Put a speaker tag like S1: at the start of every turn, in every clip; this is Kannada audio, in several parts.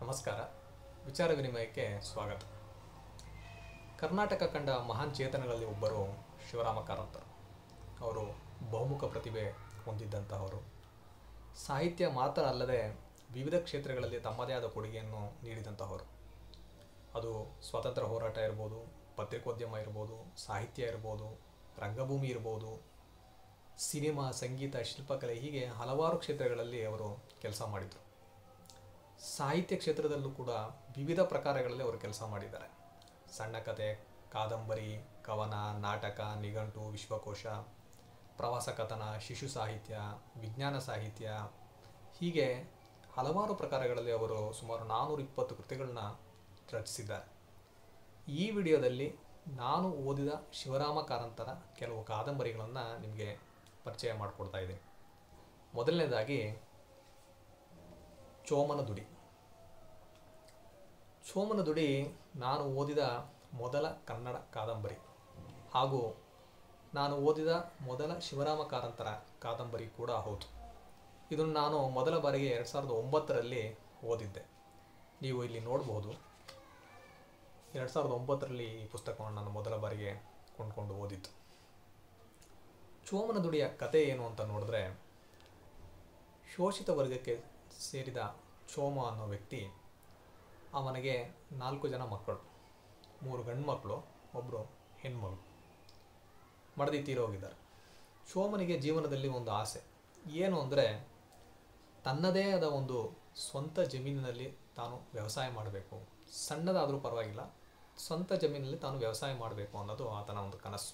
S1: ನಮಸ್ಕಾರ ವಿಚಾರ ವಿನಿಮಯಕ್ಕೆ ಸ್ವಾಗತ ಕರ್ನಾಟಕ ಕಂಡ ಮಹಾನ್ ಚೇತನಗಳಲ್ಲಿ ಒಬ್ಬರು ಶಿವರಾಮ ಕಾರಂತರು ಅವರು ಬಹುಮುಖ ಪ್ರತಿಭೆ ಹೊಂದಿದ್ದಂತಹವರು ಸಾಹಿತ್ಯ ಮಾತ್ರ ಅಲ್ಲದೆ ವಿವಿಧ ಕ್ಷೇತ್ರಗಳಲ್ಲಿ ತಮ್ಮದೇ ಆದ ಕೊಡುಗೆಯನ್ನು ನೀಡಿದಂತಹವರು ಅದು ಸ್ವಾತಂತ್ರ್ಯ ಹೋರಾಟ ಇರ್ಬೋದು ಪತ್ರಿಕೋದ್ಯಮ ಇರ್ಬೋದು ಸಾಹಿತ್ಯ ಇರ್ಬೋದು ರಂಗಭೂಮಿ ಇರ್ಬೋದು ಸಿನಿಮಾ ಸಂಗೀತ ಶಿಲ್ಪಕಲೆ ಹೀಗೆ ಹಲವಾರು ಕ್ಷೇತ್ರಗಳಲ್ಲಿ ಅವರು ಕೆಲಸ ಮಾಡಿದರು ಸಾಹಿತ್ಯ ಕ್ಷೇತ್ರದಲ್ಲೂ ಕೂಡ ವಿವಿಧ ಪ್ರಕಾರಗಳಲ್ಲಿ ಅವರು ಕೆಲಸ ಮಾಡಿದ್ದಾರೆ ಸಣ್ಣ ಕತೆ ಕಾದಂಬರಿ ಕವನ ನಾಟಕ ನಿಘಂಟು ವಿಶ್ವಕೋಶ ಪ್ರವಾಸ ಕಥನ ಶಿಶು ಸಾಹಿತ್ಯ ವಿಜ್ಞಾನ ಸಾಹಿತ್ಯ ಹೀಗೆ ಹಲವಾರು ಪ್ರಕಾರಗಳಲ್ಲಿ ಅವರು ಸುಮಾರು ನಾನ್ನೂರ ಇಪ್ಪತ್ತು ಕೃತಿಗಳನ್ನ ರಚಿಸಿದ್ದಾರೆ ಈ ವಿಡಿಯೋದಲ್ಲಿ ನಾನು ಓದಿದ ಶಿವರಾಮ ಕಾರಂತರ ಕೆಲವು ಕಾದಂಬರಿಗಳನ್ನು ನಿಮಗೆ ಪರಿಚಯ ಮಾಡಿಕೊಡ್ತಾ ಇದ್ದೀನಿ ಮೊದಲನೇದಾಗಿ ಚೋಮನ ದುಡಿ ಚೋಮನ ದುಡಿ ನಾನು ಓದಿದ ಮೊದಲ ಕನ್ನಡ ಕಾದಂಬರಿ ಹಾಗೂ ನಾನು ಓದಿದ ಮೊದಲ ಶಿವರಾಮ ಕಾರಂತರ ಕಾದಂಬರಿ ಕೂಡ ಹೌದು ಇದನ್ನು ನಾನು ಮೊದಲ ಬಾರಿಗೆ ಎರಡು ಸಾವಿರದ ಒಂಬತ್ತರಲ್ಲಿ ಓದಿದ್ದೆ ನೀವು ಇಲ್ಲಿ ನೋಡಬಹುದು ಎರಡು ಸಾವಿರದ ಒಂಬತ್ತರಲ್ಲಿ ಈ ಪುಸ್ತಕವನ್ನು ನಾನು ಮೊದಲ ಬಾರಿಗೆ ಕೊಂಡ್ಕೊಂಡು ಓದಿದ್ದು ಚೋಮನ ದುಡಿಯ ಕತೆ ಏನು ಅಂತ ನೋಡಿದ್ರೆ ಶೋಷಿತ ವರ್ಗಕ್ಕೆ ಸೇರಿದ ಚೋಮ ಅನ್ನೋ ವ್ಯಕ್ತಿ ಅವನಿಗೆ ನಾಲ್ಕು ಜನ ಮಕ್ಕಳು ಮೂರು ಗಂಡು ಮಕ್ಕಳು ಒಬ್ಬರು ಹೆಣ್ಮಗಳು ಮಡದಿ ತೀರೋಗಿದ್ದಾರೆ ಚೋಮನಿಗೆ ಜೀವನದಲ್ಲಿ ಒಂದು ಆಸೆ ಏನು ಅಂದರೆ ತನ್ನದೇ ಆದ ಒಂದು ಸ್ವಂತ ಜಮೀನಿನಲ್ಲಿ ತಾನು ವ್ಯವಸಾಯ ಮಾಡಬೇಕು ಸಣ್ಣದಾದರೂ ಪರವಾಗಿಲ್ಲ ಸ್ವಂತ ಜಮೀನಲ್ಲಿ ತಾನು ವ್ಯವಸಾಯ ಮಾಡಬೇಕು ಅನ್ನೋದು ಆತನ ಒಂದು ಕನಸು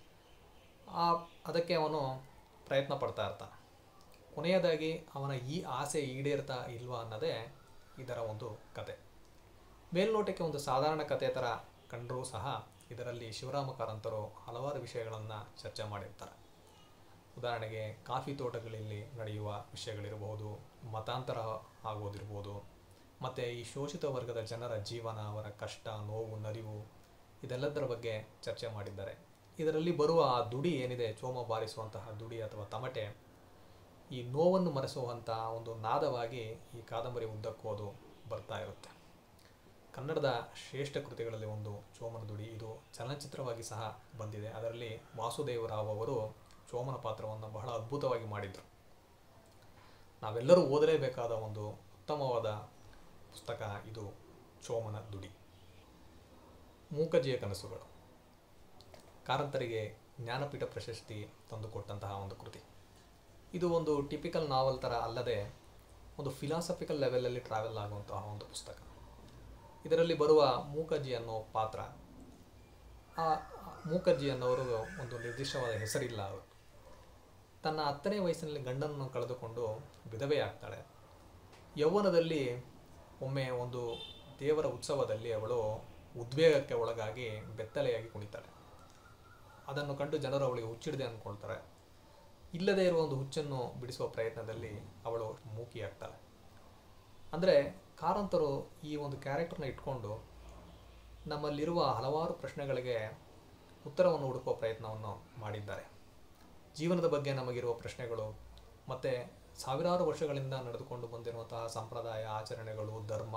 S1: ಆ ಅದಕ್ಕೆ ಅವನು ಪ್ರಯತ್ನ ಪಡ್ತಾ ಇರ್ತಾನೆ ಕೊನೆಯದಾಗಿ ಅವನ ಈ ಆಸೆ ಈಡೇರ್ತಾ ಇಲ್ವಾ ಅನ್ನೋದೇ ಇದರ ಒಂದು ಕತೆ ಮೇಲ್ನೋಟಕ್ಕೆ ಒಂದು ಸಾಧಾರಣ ಕತೆ ಥರ ಕಂಡರೂ ಸಹ ಇದರಲ್ಲಿ ಶಿವರಾಮ ಕಾರಂತರು ಹಲವಾರು ವಿಷಯಗಳನ್ನು ಚರ್ಚೆ ಮಾಡಿರ್ತಾರೆ ಉದಾಹರಣೆಗೆ ಕಾಫಿ ತೋಟಗಳಲ್ಲಿ ನಡೆಯುವ ವಿಷಯಗಳಿರಬಹುದು ಮತಾಂತರ ಆಗೋದಿರ್ಬೋದು ಮತ್ತು ಈ ಶೋಷಿತ ವರ್ಗದ ಜನರ ಜೀವನ ಅವರ ಕಷ್ಟ ನೋವು ನಲಿವು ಇದೆಲ್ಲದರ ಬಗ್ಗೆ ಚರ್ಚೆ ಮಾಡಿದ್ದಾರೆ ಇದರಲ್ಲಿ ಬರುವ ಆ ದುಡಿ ಏನಿದೆ ಚೋಮ ಬಾರಿಸುವಂತಹ ದುಡಿ ಅಥವಾ ತಮಟೆ ಈ ನೋವನ್ನು ಮರೆಸುವಂಥ ಒಂದು ನಾದವಾಗಿ ಈ ಕಾದಂಬರಿ ಉದ್ದಕ್ಕೂ ಅದು ಬರ್ತಾ ಇರುತ್ತೆ ಕನ್ನಡದ ಶ್ರೇಷ್ಠ ಕೃತಿಗಳಲ್ಲಿ ಒಂದು ಚೋಮನ ದುಡಿ ಇದು ಚಲನಚಿತ್ರವಾಗಿ ಸಹ ಬಂದಿದೆ ಅದರಲ್ಲಿ ವಾಸುದೇವ ರಾವ್ ಅವರು ಚೋಮನ ಪಾತ್ರವನ್ನು ಬಹಳ ಅದ್ಭುತವಾಗಿ ಮಾಡಿದರು ನಾವೆಲ್ಲರೂ ಓದಲೇಬೇಕಾದ ಒಂದು ಉತ್ತಮವಾದ ಪುಸ್ತಕ ಇದು ಚೋಮನ ದುಡಿ ಮೂಕಜ್ಜಿಯ ಕನಸುಗಳು ಕಾರಂತರಿಗೆ ಜ್ಞಾನಪೀಠ ಪ್ರಶಸ್ತಿ ತಂದುಕೊಟ್ಟಂತಹ ಒಂದು ಕೃತಿ ಇದು ಒಂದು ಟಿಪಿಕಲ್ ನಾವಲ್ ಥರ ಅಲ್ಲದೆ ಒಂದು ಫಿಲಾಸಫಿಕಲ್ ಲೆವೆಲಲ್ಲಿ ಟ್ರಾವೆಲ್ ಆಗುವಂತಹ ಒಂದು ಪುಸ್ತಕ ಇದರಲ್ಲಿ ಬರುವ ಮೂಕಜ್ಜಿ ಅನ್ನೋ ಪಾತ್ರ ಆ ಮೂಕಜ್ಜಿ ಅನ್ನೋರು ಒಂದು ನಿರ್ದಿಷ್ಟವಾದ ಹೆಸರಿಲ್ಲ ಅವರು ತನ್ನ ಹತ್ತನೇ ವಯಸ್ಸಿನಲ್ಲಿ ಗಂಡನನ್ನು ಕಳೆದುಕೊಂಡು ವಿಧವೆ ಆಗ್ತಾಳೆ ಯೌವನದಲ್ಲಿ ಒಮ್ಮೆ ಒಂದು ದೇವರ ಉತ್ಸವದಲ್ಲಿ ಅವಳು ಉದ್ವೇಗಕ್ಕೆ ಒಳಗಾಗಿ ಬೆತ್ತಲೆಯಾಗಿ ಕುಣಿತಾಳೆ ಅದನ್ನು ಕಂಡು ಜನರು ಅವಳಿಗೆ ಹುಚ್ಚಿಡದೆ ಅಂದ್ಕೊಳ್ತಾರೆ ಇಲ್ಲದೇ ಇರುವ ಒಂದು ಹುಚ್ಚನ್ನು ಬಿಡಿಸುವ ಪ್ರಯತ್ನದಲ್ಲಿ ಅವಳು ಮೂಕಿಯಾಗ್ತಾಳೆ ಅಂದರೆ ಕಾರಂತರು ಈ ಒಂದು ಕ್ಯಾರೆಕ್ಟರ್ನ ಇಟ್ಕೊಂಡು ನಮ್ಮಲ್ಲಿರುವ ಹಲವಾರು ಪ್ರಶ್ನೆಗಳಿಗೆ ಉತ್ತರವನ್ನು ಹುಡುಕುವ ಪ್ರಯತ್ನವನ್ನು ಮಾಡಿದ್ದಾರೆ ಜೀವನದ ಬಗ್ಗೆ ನಮಗಿರುವ ಪ್ರಶ್ನೆಗಳು ಮತ್ತು ಸಾವಿರಾರು ವರ್ಷಗಳಿಂದ ನಡೆದುಕೊಂಡು ಬಂದಿರುವಂತಹ ಸಂಪ್ರದಾಯ ಆಚರಣೆಗಳು ಧರ್ಮ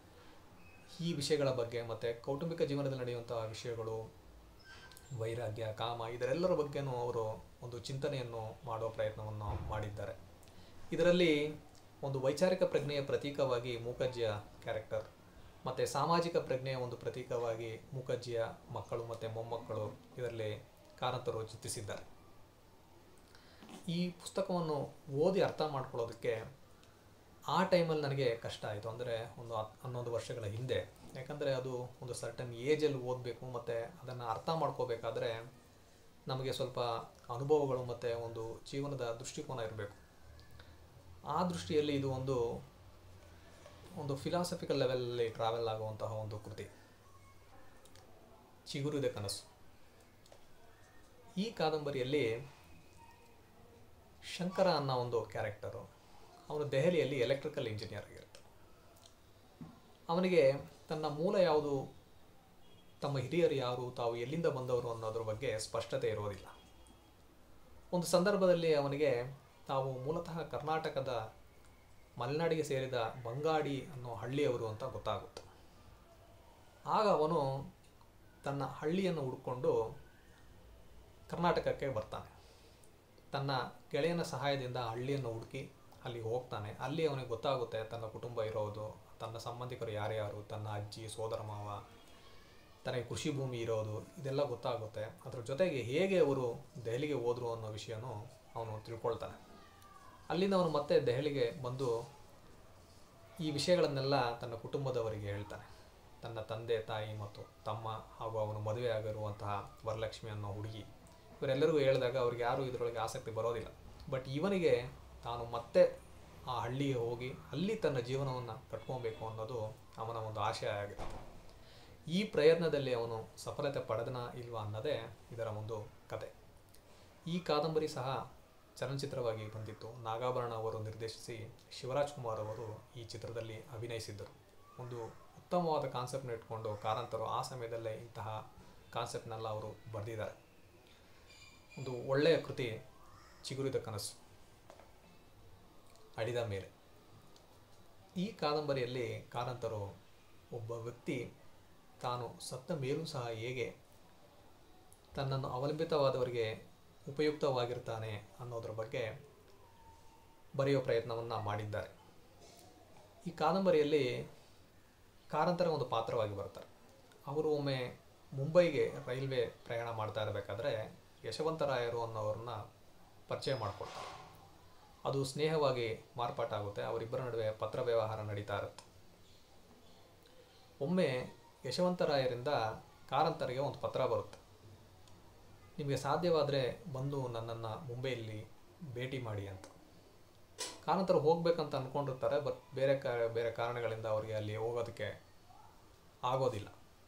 S1: ಈ ವಿಷಯಗಳ ಬಗ್ಗೆ ಮತ್ತು ಕೌಟುಂಬಿಕ ಜೀವನದಲ್ಲಿ ನಡೆಯುವಂತಹ ವಿಷಯಗಳು ವೈರಾಗ್ಯ ಕಾಮ ಇದರೆಲ್ಲರ ಬಗ್ಗೆನೂ ಅವರು ಒಂದು ಚಿಂತನೆಯನ್ನು ಮಾಡುವ ಪ್ರಯತ್ನವನ್ನು ಮಾಡಿದ್ದಾರೆ ಇದರಲ್ಲಿ ಒಂದು ವೈಚಾರಿಕ ಪ್ರಜ್ಞೆಯ ಪ್ರತೀಕವಾಗಿ ಮೂಕಜ್ಜಿಯ ಕ್ಯಾರೆಕ್ಟರ್ ಮತ್ತು ಸಾಮಾಜಿಕ ಪ್ರಜ್ಞೆಯ ಒಂದು ಪ್ರತೀಕವಾಗಿ ಮೂಕಜ್ಜಿಯ ಮಕ್ಕಳು ಮತ್ತು ಮೊಮ್ಮಕ್ಕಳು ಇದರಲ್ಲಿ ಕಾರಂತರು ಚಿತ್ರಿಸಿದ್ದಾರೆ ಈ ಪುಸ್ತಕವನ್ನು ಓದಿ ಅರ್ಥ ಮಾಡ್ಕೊಳ್ಳೋದಕ್ಕೆ ಆ ಟೈಮಲ್ಲಿ ನನಗೆ ಕಷ್ಟ ಆಯಿತು ಅಂದರೆ ಒಂದು ಹನ್ನೊಂದು ವರ್ಷಗಳ ಹಿಂದೆ ಯಾಕಂದರೆ ಅದು ಒಂದು ಸರ್ಟನ್ ಏಜಲ್ಲಿ ಓದಬೇಕು ಮತ್ತು ಅದನ್ನು ಅರ್ಥ ಮಾಡ್ಕೋಬೇಕಾದ್ರೆ ನಮಗೆ ಸ್ವಲ್ಪ ಅನುಭವಗಳು ಮತ್ತು ಒಂದು ಜೀವನದ ದೃಷ್ಟಿಕೋನ ಇರಬೇಕು ಆ ದೃಷ್ಟಿಯಲ್ಲಿ ಇದು ಒಂದು ಒಂದು ಫಿಲಾಸಫಿಕಲ್ ಲೆವೆಲಲ್ಲಿ ಟ್ರಾವೆಲ್ ಆಗುವಂತಹ ಒಂದು ಕೃತಿ ಚಿಗುರಿದ ಕನಸು ಈ ಕಾದಂಬರಿಯಲ್ಲಿ ಶಂಕರ ಅನ್ನೋ ಒಂದು ಕ್ಯಾರೆಕ್ಟರು ಅವನು ದೆಹಲಿಯಲ್ಲಿ ಎಲೆಕ್ಟ್ರಿಕಲ್ ಇಂಜಿನಿಯರ್ ಆಗಿರ್ತಾನೆ ಅವನಿಗೆ ತನ್ನ ಮೂಲ ಯಾವುದು ತಮ್ಮ ಹಿರಿಯರು ಯಾರು ತಾವು ಎಲ್ಲಿಂದ ಬಂದವರು ಅನ್ನೋದ್ರ ಬಗ್ಗೆ ಸ್ಪಷ್ಟತೆ ಇರೋದಿಲ್ಲ ಒಂದು ಸಂದರ್ಭದಲ್ಲಿ ಅವನಿಗೆ ತಾವು ಮೂಲತಃ ಕರ್ನಾಟಕದ ಮಲೆನಾಡಿಗೆ ಸೇರಿದ ಬಂಗಾಡಿ ಅನ್ನೋ ಹಳ್ಳಿಯವರು ಅಂತ ಗೊತ್ತಾಗುತ್ತೆ ಆಗ ಅವನು ತನ್ನ ಹಳ್ಳಿಯನ್ನು ಹುಡ್ಕೊಂಡು ಕರ್ನಾಟಕಕ್ಕೆ ಬರ್ತಾನೆ ತನ್ನ ಗೆಳೆಯನ ಸಹಾಯದಿಂದ ಹಳ್ಳಿಯನ್ನು ಹುಡುಕಿ ಅಲ್ಲಿ ಹೋಗ್ತಾನೆ ಅಲ್ಲಿ ಅವನಿಗೆ ಗೊತ್ತಾಗುತ್ತೆ ತನ್ನ ಕುಟುಂಬ ಇರೋದು ತನ್ನ ಸಂಬಂಧಿಕರು ಯಾರ್ಯಾರು ತನ್ನ ಅಜ್ಜಿ ಸೋದರ ಮಾವ ತನಗೆ ಕೃಷಿ ಭೂಮಿ ಇರೋದು ಇದೆಲ್ಲ ಗೊತ್ತಾಗುತ್ತೆ ಅದ್ರ ಜೊತೆಗೆ ಹೇಗೆ ಅವರು ದೆಹಲಿಗೆ ಹೋದರು ಅನ್ನೋ ವಿಷಯನೂ ಅವನು ತಿಳ್ಕೊಳ್ತಾನೆ ಅಲ್ಲಿಂದ ಅವನು ಮತ್ತೆ ದೆಹಲಿಗೆ ಬಂದು ಈ ವಿಷಯಗಳನ್ನೆಲ್ಲ ತನ್ನ ಕುಟುಂಬದವರಿಗೆ ಹೇಳ್ತಾನೆ ತನ್ನ ತಂದೆ ತಾಯಿ ಮತ್ತು ತಮ್ಮ ಹಾಗೂ ಅವನು ಮದುವೆ ಆಗಿರುವಂತಹ ವರಲಕ್ಷ್ಮಿ ಅನ್ನೋ ಹುಡುಗಿ ಇವರೆಲ್ಲರಿಗೂ ಹೇಳಿದಾಗ ಅವ್ರಿಗೆ ಯಾರೂ ಇದರೊಳಗೆ ಆಸಕ್ತಿ ಬರೋದಿಲ್ಲ ಬಟ್ ಇವನಿಗೆ ತಾನು ಮತ್ತೆ ಆ ಹಳ್ಳಿಗೆ ಹೋಗಿ ಅಲ್ಲಿ ತನ್ನ ಜೀವನವನ್ನು ಕಟ್ಕೊಬೇಕು ಅನ್ನೋದು ಅವನ ಒಂದು ಆಶಯ ಆಗಿದೆ ಈ ಪ್ರಯತ್ನದಲ್ಲಿ ಅವನು ಸಫಲತೆ ಪಡೆದನ ಇಲ್ವಾ ಅನ್ನೋದೇ ಇದರ ಒಂದು ಕತೆ ಈ ಕಾದಂಬರಿ ಸಹ ಚಲನಚಿತ್ರವಾಗಿ ಬಂದಿತ್ತು ನಾಗಾಭರಣ ಅವರು ನಿರ್ದೇಶಿಸಿ ಶಿವರಾಜ್ ಕುಮಾರ್ ಅವರು ಈ ಚಿತ್ರದಲ್ಲಿ ಅಭಿನಯಿಸಿದ್ದರು ಒಂದು ಉತ್ತಮವಾದ ಕಾನ್ಸೆಪ್ಟ್ನ ಇಟ್ಕೊಂಡು ಕಾರಂತರು ಆ ಸಮಯದಲ್ಲೇ ಇಂತಹ ಕಾನ್ಸೆಪ್ಟ್ನೆಲ್ಲ ಅವರು ಬರೆದಿದ್ದಾರೆ ಒಂದು ಒಳ್ಳೆಯ ಕೃತಿ ಚಿಗುರಿದ ಕನಸು ಅಡಿದ ಮೇಲೆ ಈ ಕಾದಂಬರಿಯಲ್ಲಿ ಕಾರಂತರು ಒಬ್ಬ ವ್ಯಕ್ತಿ ತಾನು ಸತ್ತ ಮೇಲೂ ಸಹ ಹೇಗೆ ತನ್ನನ್ನು ಅವಲಂಬಿತವಾದವರಿಗೆ ಉಪಯುಕ್ತವಾಗಿರ್ತಾನೆ ಅನ್ನೋದ್ರ ಬಗ್ಗೆ ಬರೆಯೋ ಪ್ರಯತ್ನವನ್ನು ಮಾಡಿದ್ದಾರೆ ಈ ಕಾದಂಬರಿಯಲ್ಲಿ ಕಾರಂತರ ಒಂದು ಪಾತ್ರವಾಗಿ ಬರ್ತಾರೆ ಅವರು ಒಮ್ಮೆ ಮುಂಬೈಗೆ ರೈಲ್ವೆ ಪ್ರಯಾಣ ಮಾಡ್ತಾ ಇರಬೇಕಾದ್ರೆ ಯಶವಂತರಾಯರು ಅನ್ನೋರನ್ನ ಪರಿಚಯ ಮಾಡಿಕೊಡ್ತಾರೆ ಅದು ಸ್ನೇಹವಾಗಿ ಮಾರ್ಪಾಟಾಗುತ್ತೆ ಅವರಿಬ್ಬರ ನಡುವೆ ಪತ್ರ ವ್ಯವಹಾರ ನಡೀತಾ ಇರುತ್ತೆ ಒಮ್ಮೆ ಯಶವಂತರಾಯರಿಂದ ಕಾರಂತರಿಗೆ ಒಂದು ಪತ್ರ ಬರುತ್ತೆ ನಿಮಗೆ ಸಾಧ್ಯವಾದರೆ ಬಂದು ನನ್ನನ್ನು ಮುಂಬೈಯಲ್ಲಿ ಭೇಟಿ ಮಾಡಿ ಅಂತ ಕಾರಂತರು ಹೋಗ್ಬೇಕಂತ ಅಂದ್ಕೊಂಡಿರ್ತಾರೆ ಬಟ್ ಬೇರೆ ಕಾ ಬೇರೆ ಕಾರಣಗಳಿಂದ ಅವರಿಗೆ ಅಲ್ಲಿ ಹೋಗೋದಕ್ಕೆ ಆಗೋದಿಲ್ಲ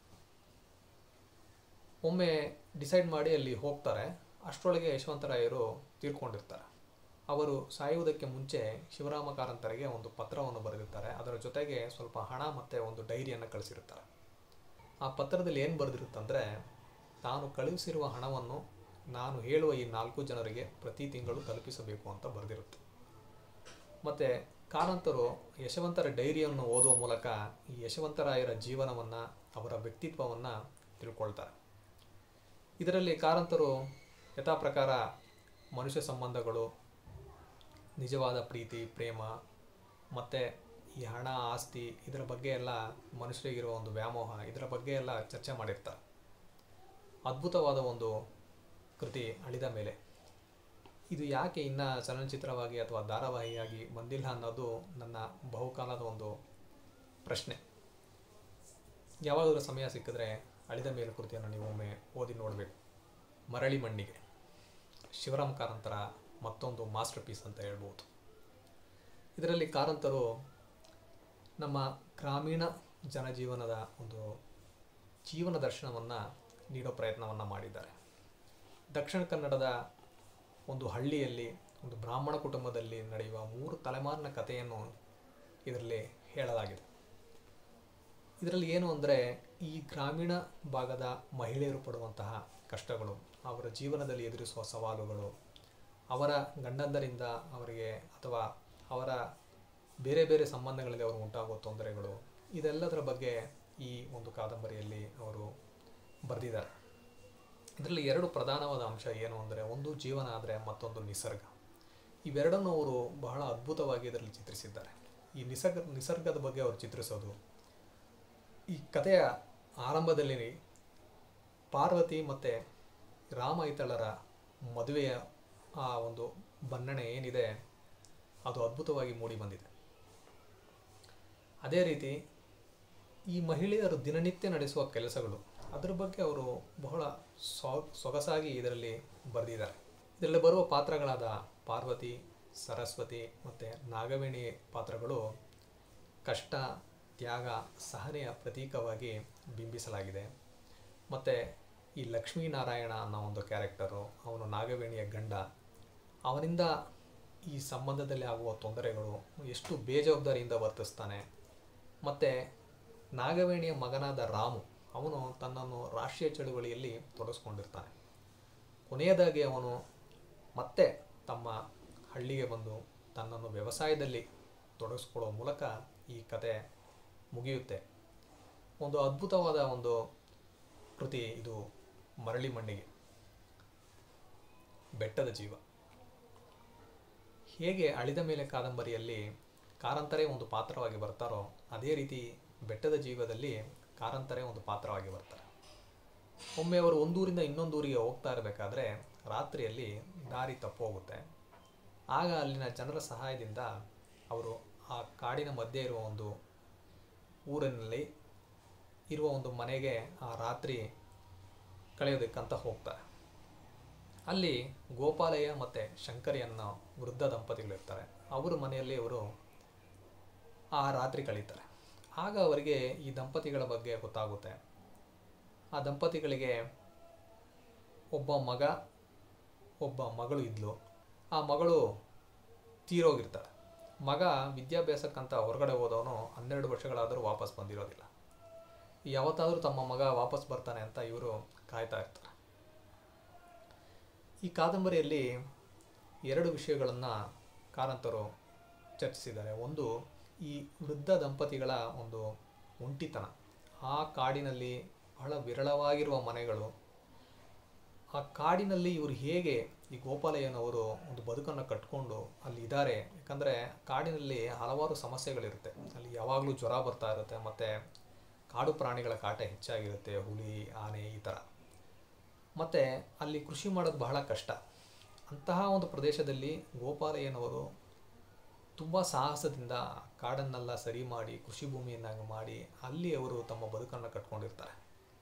S1: ಒಮ್ಮೆ ಡಿಸೈಡ್ ಮಾಡಿ ಅಲ್ಲಿ ಹೋಗ್ತಾರೆ ಅಷ್ಟರೊಳಗೆ ಯಶವಂತರಾಯರು ತೀರ್ಕೊಂಡಿರ್ತಾರೆ ಅವರು ಸಾಯುವುದಕ್ಕೆ ಮುಂಚೆ ಶಿವರಾಮ ಕಾರಂತರಿಗೆ ಒಂದು ಪತ್ರವನ್ನು ಬರೆದಿರ್ತಾರೆ ಅದರ ಜೊತೆಗೆ ಸ್ವಲ್ಪ ಹಣ ಮತ್ತು ಒಂದು ಡೈರಿಯನ್ನು ಕಳಿಸಿರ್ತಾರೆ ಆ ಪತ್ರದಲ್ಲಿ ಏನು ಬರೆದಿರುತ್ತಂದರೆ ತಾನು ಕಳುಹಿಸಿರುವ ಹಣವನ್ನು ನಾನು ಹೇಳುವ ಈ ನಾಲ್ಕು ಜನರಿಗೆ ಪ್ರತಿ ತಿಂಗಳು ತಲುಪಿಸಬೇಕು ಅಂತ ಬರೆದಿರುತ್ತೆ ಮತ್ತು ಕಾರಂತರು ಯಶವಂತರ ಡೈರಿಯನ್ನು ಓದುವ ಮೂಲಕ ಈ ಯಶವಂತರಾಯರ ಜೀವನವನ್ನು ಅವರ ವ್ಯಕ್ತಿತ್ವವನ್ನು ತಿಳ್ಕೊಳ್ತಾರೆ ಇದರಲ್ಲಿ ಕಾರಂತರು ಯಥಾ ಪ್ರಕಾರ ಮನುಷ್ಯ ಸಂಬಂಧಗಳು ನಿಜವಾದ ಪ್ರೀತಿ ಪ್ರೇಮ ಮತ್ತು ಈ ಹಣ ಆಸ್ತಿ ಇದರ ಬಗ್ಗೆ ಎಲ್ಲ ಮನುಷ್ಯರಿಗಿರುವ ಒಂದು ವ್ಯಾಮೋಹ ಇದರ ಬಗ್ಗೆ ಎಲ್ಲ ಚರ್ಚೆ ಮಾಡಿರ್ತಾರೆ ಅದ್ಭುತವಾದ ಒಂದು ಕೃತಿ ಅಳಿದ ಮೇಲೆ ಇದು ಯಾಕೆ ಇನ್ನು ಚಲನಚಿತ್ರವಾಗಿ ಅಥವಾ ಧಾರಾವಾಹಿಯಾಗಿ ಬಂದಿಲ್ಲ ಅನ್ನೋದು ನನ್ನ ಬಹುಕಾಲದ ಒಂದು ಪ್ರಶ್ನೆ ಯಾವಾಗಾದರೂ ಸಮಯ ಸಿಕ್ಕಿದ್ರೆ ಅಳಿದ ಮೇಲೆ ಕೃತಿಯನ್ನು ನೀವು ಒಮ್ಮೆ ಓದಿ ನೋಡಬೇಕು ಮರಳಿ ಮಣ್ಣಿಗೆ ಶಿವರಾಮ್ ಕಾರಂತರ ಮತ್ತೊಂದು ಮಾಸ್ಟರ್ ಪೀಸ್ ಅಂತ ಹೇಳ್ಬೋದು ಇದರಲ್ಲಿ ಕಾರಂತರು ನಮ್ಮ ಗ್ರಾಮೀಣ ಜನಜೀವನದ ಒಂದು ಜೀವನ ದರ್ಶನವನ್ನು ನೀಡೋ ಪ್ರಯತ್ನವನ್ನು ಮಾಡಿದ್ದಾರೆ ದಕ್ಷಿಣ ಕನ್ನಡದ ಒಂದು ಹಳ್ಳಿಯಲ್ಲಿ ಒಂದು ಬ್ರಾಹ್ಮಣ ಕುಟುಂಬದಲ್ಲಿ ನಡೆಯುವ ಮೂರು ತಲೆಮಾರಿನ ಕಥೆಯನ್ನು ಇದರಲ್ಲಿ ಹೇಳಲಾಗಿದೆ ಇದರಲ್ಲಿ ಏನು ಅಂದರೆ ಈ ಗ್ರಾಮೀಣ ಭಾಗದ ಮಹಿಳೆಯರು ಪಡುವಂತಹ ಕಷ್ಟಗಳು ಅವರ ಜೀವನದಲ್ಲಿ ಎದುರಿಸುವ ಸವಾಲುಗಳು ಅವರ ಗಂಡಂದರಿಂದ ಅವರಿಗೆ ಅಥವಾ ಅವರ ಬೇರೆ ಬೇರೆ ಸಂಬಂಧಗಳಲ್ಲಿ ಅವರು ಉಂಟಾಗುವ ತೊಂದರೆಗಳು ಇದೆಲ್ಲದರ ಬಗ್ಗೆ ಈ ಒಂದು ಕಾದಂಬರಿಯಲ್ಲಿ ಅವರು ಬರೆದಿದ್ದಾರೆ ಇದರಲ್ಲಿ ಎರಡು ಪ್ರಧಾನವಾದ ಅಂಶ ಏನು ಅಂದರೆ ಒಂದು ಜೀವನ ಆದರೆ ಮತ್ತೊಂದು ನಿಸರ್ಗ ಇವೆರಡನ್ನು ಅವರು ಬಹಳ ಅದ್ಭುತವಾಗಿ ಇದರಲ್ಲಿ ಚಿತ್ರಿಸಿದ್ದಾರೆ ಈ ನಿಸರ್ಗ ನಿಸರ್ಗದ ಬಗ್ಗೆ ಅವರು ಚಿತ್ರಿಸೋದು ಈ ಕಥೆಯ ಆರಂಭದಲ್ಲಿ ಪಾರ್ವತಿ ಮತ್ತು ರಾಮ ಇತಳರ ಮದುವೆಯ ಆ ಒಂದು ಬಣ್ಣನೆ ಏನಿದೆ ಅದು ಅದ್ಭುತವಾಗಿ ಮೂಡಿ ಬಂದಿದೆ ಅದೇ ರೀತಿ ಈ ಮಹಿಳೆಯರು ದಿನನಿತ್ಯ ನಡೆಸುವ ಕೆಲಸಗಳು ಅದರ ಬಗ್ಗೆ ಅವರು ಬಹಳ ಸೊ ಸೊಗಸಾಗಿ ಇದರಲ್ಲಿ ಬರೆದಿದ್ದಾರೆ ಇದರಲ್ಲಿ ಬರುವ ಪಾತ್ರಗಳಾದ ಪಾರ್ವತಿ ಸರಸ್ವತಿ ಮತ್ತು ನಾಗವೇಣಿ ಪಾತ್ರಗಳು ಕಷ್ಟ ತ್ಯಾಗ ಸಹನೆಯ ಪ್ರತೀಕವಾಗಿ ಬಿಂಬಿಸಲಾಗಿದೆ ಮತ್ತು ಈ ಲಕ್ಷ್ಮೀನಾರಾಯಣ ಅನ್ನೋ ಒಂದು ಕ್ಯಾರೆಕ್ಟರು ಅವನು ನಾಗವೇಣಿಯ ಗಂಡ ಅವನಿಂದ ಈ ಸಂಬಂಧದಲ್ಲಿ ಆಗುವ ತೊಂದರೆಗಳು ಎಷ್ಟು ಬೇಜವಾಬ್ದಾರಿಯಿಂದ ವರ್ತಿಸ್ತಾನೆ ಮತ್ತು ನಾಗವೇಣಿಯ ಮಗನಾದ ರಾಮು ಅವನು ತನ್ನನ್ನು ರಾಷ್ಟ್ರೀಯ ಚಳುವಳಿಯಲ್ಲಿ ತೊಡಗಿಸ್ಕೊಂಡಿರ್ತಾನೆ ಕೊನೆಯದಾಗಿ ಅವನು ಮತ್ತೆ ತಮ್ಮ ಹಳ್ಳಿಗೆ ಬಂದು ತನ್ನನ್ನು ವ್ಯವಸಾಯದಲ್ಲಿ ತೊಡಗಿಸ್ಕೊಳ್ಳೋ ಮೂಲಕ ಈ ಕತೆ ಮುಗಿಯುತ್ತೆ ಒಂದು ಅದ್ಭುತವಾದ ಒಂದು ಕೃತಿ ಇದು ಮರಳಿ ಮಣ್ಣಿಗೆ ಬೆಟ್ಟದ ಜೀವ ಹೇಗೆ ಅಳಿದ ಮೇಲೆ ಕಾದಂಬರಿಯಲ್ಲಿ ಕಾರಂತರೇ ಒಂದು ಪಾತ್ರವಾಗಿ ಬರ್ತಾರೋ ಅದೇ ರೀತಿ ಬೆಟ್ಟದ ಜೀವದಲ್ಲಿ ಕಾರಂತರೇ ಒಂದು ಪಾತ್ರವಾಗಿ ಬರ್ತಾರೆ ಒಮ್ಮೆ ಅವರು ಒಂದೂರಿಂದ ಇನ್ನೊಂದೂರಿಗೆ ಹೋಗ್ತಾ ಇರಬೇಕಾದ್ರೆ ರಾತ್ರಿಯಲ್ಲಿ ದಾರಿ ತಪ್ಪೋಗುತ್ತೆ ಆಗ ಅಲ್ಲಿನ ಜನರ ಸಹಾಯದಿಂದ ಅವರು ಆ ಕಾಡಿನ ಮಧ್ಯೆ ಇರುವ ಒಂದು ಊರಿನಲ್ಲಿ ಇರುವ ಒಂದು ಮನೆಗೆ ಆ ರಾತ್ರಿ ಕಳೆಯೋದಕ್ಕಂತ ಹೋಗ್ತಾರೆ ಅಲ್ಲಿ ಗೋಪಾಲಯ್ಯ ಮತ್ತು ಶಂಕರಿ ಅನ್ನೋ ವೃದ್ಧ ದಂಪತಿಗಳಿರ್ತಾರೆ ಅವರ ಮನೆಯಲ್ಲಿ ಅವರು ಆ ರಾತ್ರಿ ಕಳೀತಾರೆ ಆಗ ಅವರಿಗೆ ಈ ದಂಪತಿಗಳ ಬಗ್ಗೆ ಗೊತ್ತಾಗುತ್ತೆ ಆ ದಂಪತಿಗಳಿಗೆ ಒಬ್ಬ ಮಗ ಒಬ್ಬ ಮಗಳು ಇದ್ಲು ಆ ಮಗಳು ತೀರೋಗಿರ್ತಾಳೆ ಮಗ ವಿದ್ಯಾಭ್ಯಾಸಕ್ಕಂತ ಹೊರಗಡೆ ಹೋದವನು ಹನ್ನೆರಡು ವರ್ಷಗಳಾದರೂ ವಾಪಸ್ ಬಂದಿರೋದಿಲ್ಲ ಯಾವತ್ತಾದರೂ ತಮ್ಮ ಮಗ ವಾಪಸ್ ಬರ್ತಾನೆ ಅಂತ ಇವರು ಕಾಯ್ತಾ ಇರ್ತಾರೆ ಈ ಕಾದಂಬರಿಯಲ್ಲಿ ಎರಡು ವಿಷಯಗಳನ್ನು ಕಾರಂತರು ಚರ್ಚಿಸಿದ್ದಾರೆ ಒಂದು ಈ ವೃದ್ಧ ದಂಪತಿಗಳ ಒಂದು ಒಂಟಿತನ ಆ ಕಾಡಿನಲ್ಲಿ ಬಹಳ ವಿರಳವಾಗಿರುವ ಮನೆಗಳು ಆ ಕಾಡಿನಲ್ಲಿ ಇವರು ಹೇಗೆ ಈ ಗೋಪಾಲಯ್ಯನವರು ಒಂದು ಬದುಕನ್ನು ಕಟ್ಕೊಂಡು ಅಲ್ಲಿ ಇದ್ದಾರೆ ಯಾಕಂದರೆ ಕಾಡಿನಲ್ಲಿ ಹಲವಾರು ಸಮಸ್ಯೆಗಳಿರುತ್ತೆ ಅಲ್ಲಿ ಯಾವಾಗಲೂ ಜ್ವರ ಬರ್ತಾ ಇರುತ್ತೆ ಮತ್ತು ಕಾಡು ಪ್ರಾಣಿಗಳ ಕಾಟ ಹೆಚ್ಚಾಗಿರುತ್ತೆ ಹುಲಿ ಆನೆ ಈ ಥರ ಮತ್ತು ಅಲ್ಲಿ ಕೃಷಿ ಮಾಡೋದು ಬಹಳ ಕಷ್ಟ ಅಂತಹ ಒಂದು ಪ್ರದೇಶದಲ್ಲಿ ಗೋಪಾಲಯ್ಯನವರು ತುಂಬ ಸಾಹಸದಿಂದ ಕಾಡನ್ನೆಲ್ಲ ಸರಿ ಮಾಡಿ ಕೃಷಿ ಭೂಮಿಯನ್ನಾಗಿ ಮಾಡಿ ಅಲ್ಲಿ ಅವರು ತಮ್ಮ ಬದುಕನ್ನು ಕಟ್ಕೊಂಡಿರ್ತಾರೆ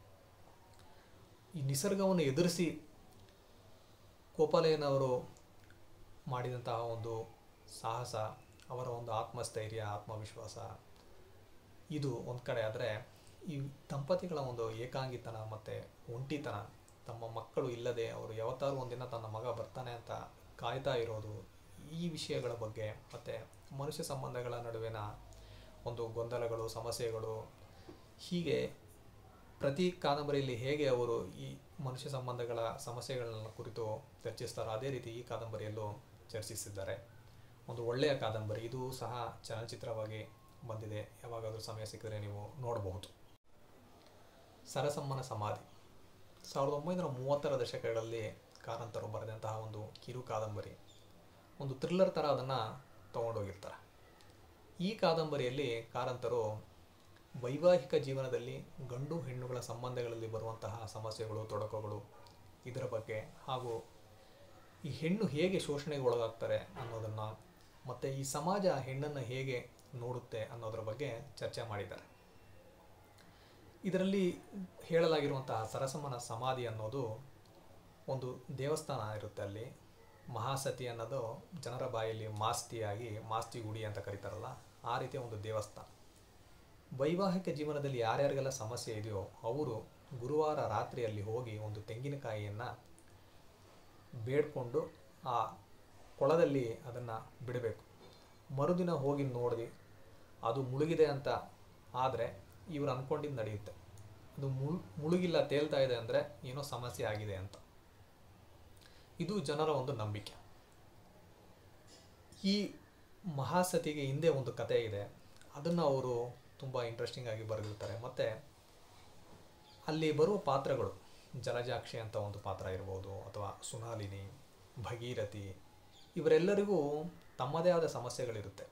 S1: ಈ ನಿಸರ್ಗವನ್ನು ಎದುರಿಸಿ ಗೋಪಾಲಯ್ಯನವರು ಮಾಡಿದಂತಹ ಒಂದು ಸಾಹಸ ಅವರ ಒಂದು ಆತ್ಮಸ್ಥೈರ್ಯ ಆತ್ಮವಿಶ್ವಾಸ ಇದು ಒಂದು ಕಡೆ ಆದರೆ ಈ ದಂಪತಿಗಳ ಒಂದು ಏಕಾಂಗಿತನ ಮತ್ತು ಒಂಟಿತನ ತಮ್ಮ ಮಕ್ಕಳು ಇಲ್ಲದೆ ಅವರು ಯಾವತ್ತಾದ್ರೂ ಒಂದಿನ ತನ್ನ ಮಗ ಬರ್ತಾನೆ ಅಂತ ಕಾಯ್ತಾ ಇರೋದು ಈ ವಿಷಯಗಳ ಬಗ್ಗೆ ಮತ್ತು ಮನುಷ್ಯ ಸಂಬಂಧಗಳ ನಡುವಿನ ಒಂದು ಗೊಂದಲಗಳು ಸಮಸ್ಯೆಗಳು ಹೀಗೆ ಪ್ರತಿ ಕಾದಂಬರಿಯಲ್ಲಿ ಹೇಗೆ ಅವರು ಈ ಮನುಷ್ಯ ಸಂಬಂಧಗಳ ಸಮಸ್ಯೆಗಳನ್ನ ಕುರಿತು ಚರ್ಚಿಸ್ತಾರೋ ಅದೇ ರೀತಿ ಈ ಕಾದಂಬರಿಯಲ್ಲೂ ಚರ್ಚಿಸಿದ್ದಾರೆ ಒಂದು ಒಳ್ಳೆಯ ಕಾದಂಬರಿ ಇದು ಸಹ ಚಲನಚಿತ್ರವಾಗಿ ಬಂದಿದೆ ಯಾವಾಗಾದರೂ ಸಮಯ ಸಿಕ್ಕಿದ್ರೆ ನೀವು ನೋಡಬಹುದು ಸರಸಮ್ಮನ ಸಮಾಧಿ ಸಾವಿರದ ಒಂಬೈನೂರ ಮೂವತ್ತರ ದಶಕಗಳಲ್ಲಿ ಕಾರಂತರು ಬರೆದಂತಹ ಒಂದು ಕಿರು ಕಾದಂಬರಿ ಒಂದು ಥ್ರಿಲ್ಲರ್ ಥರ ಅದನ್ನು ತಗೊಂಡೋಗಿರ್ತಾರೆ ಈ ಕಾದಂಬರಿಯಲ್ಲಿ ಕಾರಂತರು ವೈವಾಹಿಕ ಜೀವನದಲ್ಲಿ ಗಂಡು ಹೆಣ್ಣುಗಳ ಸಂಬಂಧಗಳಲ್ಲಿ ಬರುವಂತಹ ಸಮಸ್ಯೆಗಳು ತೊಡಕುಗಳು ಇದರ ಬಗ್ಗೆ ಹಾಗೂ ಈ ಹೆಣ್ಣು ಹೇಗೆ ಶೋಷಣೆಗೆ ಒಳಗಾಗ್ತಾರೆ ಅನ್ನೋದನ್ನು ಮತ್ತು ಈ ಸಮಾಜ ಹೆಣ್ಣನ್ನು ಹೇಗೆ ನೋಡುತ್ತೆ ಅನ್ನೋದರ ಬಗ್ಗೆ ಚರ್ಚೆ ಮಾಡಿದ್ದಾರೆ ಇದರಲ್ಲಿ ಹೇಳಲಾಗಿರುವಂತಹ ಸರಸಮ್ಮನ ಸಮಾಧಿ ಅನ್ನೋದು ಒಂದು ದೇವಸ್ಥಾನ ಇರುತ್ತೆ ಅಲ್ಲಿ ಮಹಾಸತಿ ಅನ್ನೋದು ಜನರ ಬಾಯಲ್ಲಿ ಮಾಸ್ತಿಯಾಗಿ ಮಾಸ್ತಿ ಗುಡಿ ಅಂತ ಕರೀತಾರಲ್ಲ ಆ ರೀತಿಯ ಒಂದು ದೇವಸ್ಥಾನ ವೈವಾಹಿಕ ಜೀವನದಲ್ಲಿ ಯಾರ್ಯಾರಿಗೆಲ್ಲ ಸಮಸ್ಯೆ ಇದೆಯೋ ಅವರು ಗುರುವಾರ ರಾತ್ರಿಯಲ್ಲಿ ಹೋಗಿ ಒಂದು ತೆಂಗಿನಕಾಯಿಯನ್ನು ಬೇಡ್ಕೊಂಡು ಆ ಕೊಳದಲ್ಲಿ ಅದನ್ನು ಬಿಡಬೇಕು ಮರುದಿನ ಹೋಗಿ ನೋಡಿ ಅದು ಮುಳುಗಿದೆ ಅಂತ ಆದರೆ ಇವರು ಅಂದ್ಕೊಂಡಿದ್ದು ನಡೆಯುತ್ತೆ ಅದು ಮುಳು ಮುಳುಗಿಲ್ಲ ತೇಲ್ತಾ ಇದೆ ಅಂದರೆ ಏನೋ ಸಮಸ್ಯೆ ಆಗಿದೆ ಅಂತ ಇದು ಜನರ ಒಂದು ನಂಬಿಕೆ ಈ ಮಹಾಸತಿಗೆ ಹಿಂದೆ ಒಂದು ಕತೆ ಇದೆ ಅದನ್ನು ಅವರು ತುಂಬ ಇಂಟ್ರೆಸ್ಟಿಂಗ್ ಆಗಿ ಬರೆದಿರ್ತಾರೆ ಮತ್ತು ಅಲ್ಲಿ ಬರುವ ಪಾತ್ರಗಳು ಜಲಜಾಕ್ಷಿ ಅಂತ ಒಂದು ಪಾತ್ರ ಇರ್ಬೋದು ಅಥವಾ ಸುನಾಲಿನಿ ಭಗೀರಥಿ ಇವರೆಲ್ಲರಿಗೂ ತಮ್ಮದೇ ಆದ ಸಮಸ್ಯೆಗಳಿರುತ್ತೆ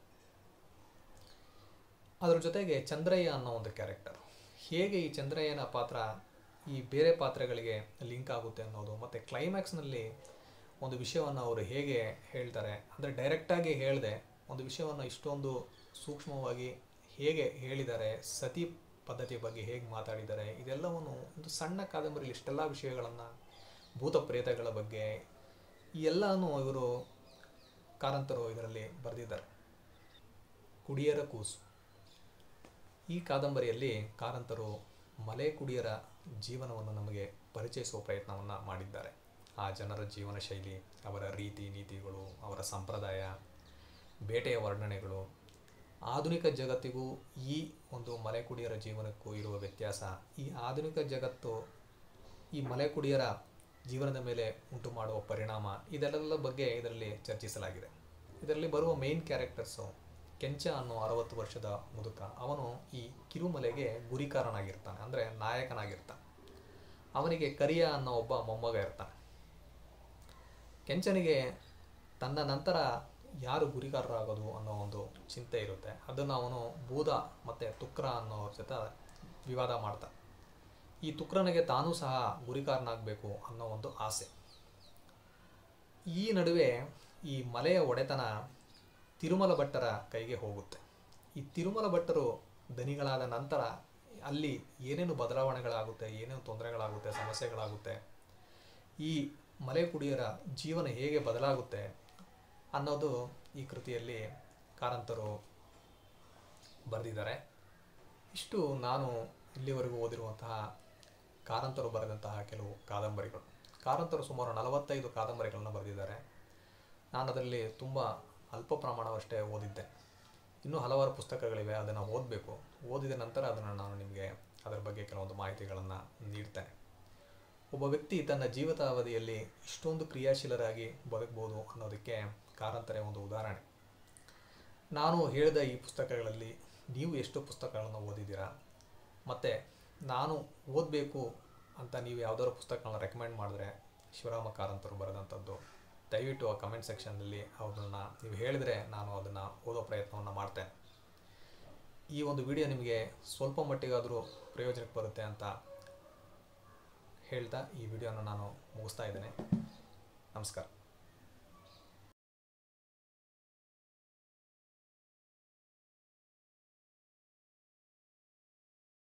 S1: ಅದರ ಜೊತೆಗೆ ಚಂದ್ರಯ್ಯ ಅನ್ನೋ ಒಂದು ಕ್ಯಾರೆಕ್ಟರ್ ಹೇಗೆ ಈ ಚಂದ್ರಯ್ಯನ ಪಾತ್ರ ಈ ಬೇರೆ ಪಾತ್ರಗಳಿಗೆ ಲಿಂಕ್ ಆಗುತ್ತೆ ಅನ್ನೋದು ಮತ್ತು ಕ್ಲೈಮ್ಯಾಕ್ಸ್ನಲ್ಲಿ ಒಂದು ವಿಷಯವನ್ನು ಅವರು ಹೇಗೆ ಹೇಳ್ತಾರೆ ಅಂದರೆ ಡೈರೆಕ್ಟಾಗಿ ಹೇಳದೆ ಒಂದು ವಿಷಯವನ್ನು ಇಷ್ಟೊಂದು ಸೂಕ್ಷ್ಮವಾಗಿ ಹೇಗೆ ಹೇಳಿದ್ದಾರೆ ಸತಿ ಪದ್ಧತಿಯ ಬಗ್ಗೆ ಹೇಗೆ ಮಾತಾಡಿದ್ದಾರೆ ಇದೆಲ್ಲವನ್ನು ಒಂದು ಸಣ್ಣ ಕಾದಂಬರಿಯಲ್ಲಿ ಇಷ್ಟೆಲ್ಲ ವಿಷಯಗಳನ್ನು ಭೂತ ಪ್ರೇತಗಳ ಬಗ್ಗೆ ಈ ಎಲ್ಲನೂ ಇವರು ಕಾರಂತರು ಇದರಲ್ಲಿ ಬರೆದಿದ್ದಾರೆ ಕುಡಿಯರ ಕೂಸು ಈ ಕಾದಂಬರಿಯಲ್ಲಿ ಕಾರಂತರು ಮಲೆ ಕುಡಿಯರ ಜೀವನವನ್ನು ನಮಗೆ ಪರಿಚಯಿಸುವ ಪ್ರಯತ್ನವನ್ನು ಮಾಡಿದ್ದಾರೆ ಆ ಜನರ ಜೀವನ ಶೈಲಿ ಅವರ ರೀತಿ ನೀತಿಗಳು ಅವರ ಸಂಪ್ರದಾಯ ಬೇಟೆಯ ವರ್ಣನೆಗಳು ಆಧುನಿಕ ಜಗತ್ತಿಗೂ ಈ ಒಂದು ಮಲೆ ಕುಡಿಯರ ಜೀವನಕ್ಕೂ ಇರುವ ವ್ಯತ್ಯಾಸ ಈ ಆಧುನಿಕ ಜಗತ್ತು ಈ ಮಲೆ ಕುಡಿಯರ ಜೀವನದ ಮೇಲೆ ಉಂಟು ಮಾಡುವ ಪರಿಣಾಮ ಇದೆಲ್ಲ ಬಗ್ಗೆ ಇದರಲ್ಲಿ ಚರ್ಚಿಸಲಾಗಿದೆ ಇದರಲ್ಲಿ ಬರುವ ಮೇನ್ ಕ್ಯಾರೆಕ್ಟರ್ಸು ಕೆಂಚ ಅನ್ನೋ ಅರವತ್ತು ವರ್ಷದ ಮುದುಕ ಅವನು ಈ ಕಿರುಮಲೆಗೆ ಗುರಿಕಾರನಾಗಿರ್ತಾನೆ ಅಂದರೆ ನಾಯಕನಾಗಿರ್ತಾನೆ ಅವನಿಗೆ ಕರಿಯ ಅನ್ನೋ ಒಬ್ಬ ಮೊಮ್ಮಗ ಇರ್ತಾನೆ ಕೆಂಚನಿಗೆ ತನ್ನ ನಂತರ ಯಾರು ಗುರಿಕಾರರಾಗೋದು ಅನ್ನೋ ಒಂದು ಚಿಂತೆ ಇರುತ್ತೆ ಅದನ್ನು ಅವನು ಬೂದ ಮತ್ತು ತುಕ್ರ ಅನ್ನೋ ಜೊತೆ ವಿವಾದ ಮಾಡ್ತಾನೆ ಈ ತುಕ್ರನಿಗೆ ತಾನೂ ಸಹ ಗುರಿಕಾರನಾಗಬೇಕು ಅನ್ನೋ ಒಂದು ಆಸೆ ಈ ನಡುವೆ ಈ ಮಲೆಯ ಒಡೆತನ ತಿರುಮಲ ಭಟ್ಟರ ಕೈಗೆ ಹೋಗುತ್ತೆ ಈ ತಿರುಮಲ ಭಟ್ಟರು ದನಿಗಳಾದ ನಂತರ ಅಲ್ಲಿ ಏನೇನು ಬದಲಾವಣೆಗಳಾಗುತ್ತೆ ಏನೇನು ತೊಂದರೆಗಳಾಗುತ್ತೆ ಸಮಸ್ಯೆಗಳಾಗುತ್ತೆ ಈ ಮಲೆ ಕುಡಿಯರ ಜೀವನ ಹೇಗೆ ಬದಲಾಗುತ್ತೆ ಅನ್ನೋದು ಈ ಕೃತಿಯಲ್ಲಿ ಕಾರಂತರು ಬರೆದಿದ್ದಾರೆ ಇಷ್ಟು ನಾನು ಇಲ್ಲಿವರೆಗೂ ಓದಿರುವಂತಹ ಕಾರಂತರು ಬರೆದಂತಹ ಕೆಲವು ಕಾದಂಬರಿಗಳು ಕಾರಂತರು ಸುಮಾರು ನಲವತ್ತೈದು ಕಾದಂಬರಿಗಳನ್ನ ಬರೆದಿದ್ದಾರೆ ನಾನು ಅದರಲ್ಲಿ ತುಂಬ ಅಲ್ಪ ಪ್ರಮಾಣವಷ್ಟೇ ಓದಿದ್ದೆ ಇನ್ನೂ ಹಲವಾರು ಪುಸ್ತಕಗಳಿವೆ ಅದನ್ನು ಓದಬೇಕು ಓದಿದ ನಂತರ ಅದನ್ನು ನಾನು ನಿಮಗೆ ಅದರ ಬಗ್ಗೆ ಕೆಲವೊಂದು ಮಾಹಿತಿಗಳನ್ನು ನೀಡ್ತೇನೆ ಒಬ್ಬ ವ್ಯಕ್ತಿ ತನ್ನ ಜೀವಿತಾವಧಿಯಲ್ಲಿ ಇಷ್ಟೊಂದು ಕ್ರಿಯಾಶೀಲರಾಗಿ ಬದುಕ್ಬೋದು ಅನ್ನೋದಕ್ಕೆ ಕಾರಂತರೇ ಒಂದು ಉದಾಹರಣೆ ನಾನು ಹೇಳಿದ ಈ ಪುಸ್ತಕಗಳಲ್ಲಿ ನೀವು ಎಷ್ಟು ಪುಸ್ತಕಗಳನ್ನು ಓದಿದ್ದೀರಾ ಮತ್ತು ನಾನು ಓದಬೇಕು ಅಂತ ನೀವು ಯಾವ್ದಾದ್ರು ಪುಸ್ತಕಗಳನ್ನ ರೆಕಮೆಂಡ್ ಮಾಡಿದ್ರೆ ಶಿವರಾಮ ಕಾರಂತರು ಬರೆದಂಥದ್ದು ದಯವಿಟ್ಟು ಆ ಕಮೆಂಟ್ ಸೆಕ್ಷನ್ನಲ್ಲಿ ಅದನ್ನು ನೀವು ಹೇಳಿದರೆ ನಾನು ಅದನ್ನು ಓದೋ ಪ್ರಯತ್ನವನ್ನು ಮಾಡ್ತೇನೆ ಈ ಒಂದು ವಿಡಿಯೋ ನಿಮಗೆ ಸ್ವಲ್ಪ ಮಟ್ಟಿಗಾದರೂ ಪ್ರಯೋಜನಕ್ಕೆ ಬರುತ್ತೆ ಅಂತ ಹೇಳ್ತಾ ಈ ವಿಡಿಯೋನ ನಾನು ಮುಗಿಸ್ತಾ ಇದ್ದೇನೆ ನಮಸ್ಕಾರ